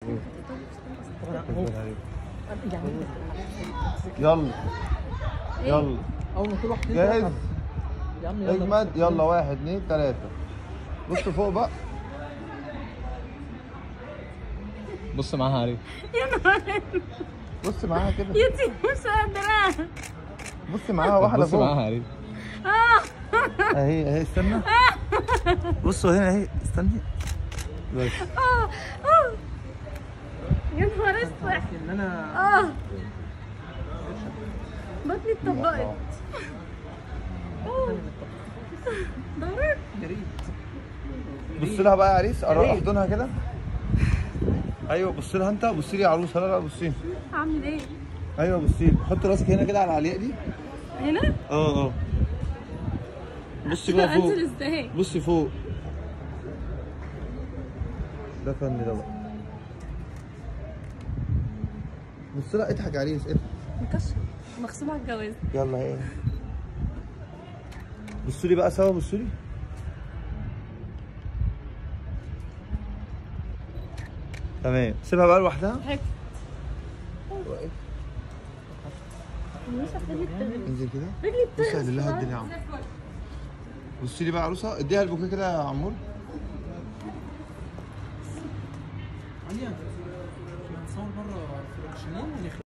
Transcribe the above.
يلا يلا اول ما تروح تنزل جاهز ارحب. يا عم يلا اجمد يلا واحد اتنين تلاتة بص فوق بقى بص معاها عليه يا نهار بص معاها كده يا تي مش قادرة بص معاها واحدة بص فوق معاها عليه اه اهي اهي استنى بصوا هنا اهي استني بس اه اه يا نهار اسود ان انا اه بطني اتطبقت أوه. ضرب بص لها بقى يا عريس اروح احضنها كده ايوه بص لها انت بصي لي يا عروسه لا لا بصي اعمل ايه ايوه بصي لي حط راسك هنا كده على العليق دي هنا اه اه بصي بقى فوق انزل ازاي بصي فوق ده فن ده بقى بص لها اضحك يا عريس اضحك مكشر مخصوم على الجواز يلا ايه بصوا لي بقى سوا بصوا لي تمام سيبها بقى لوحدها ضحكت مش رجلي بتغرق انزل كده رجلي بص بتغرق لله الدنيا يا عمرو بصي لي بقى عروسه اديها البوكيه كده يا عمور عليا نتصور بره في الشنين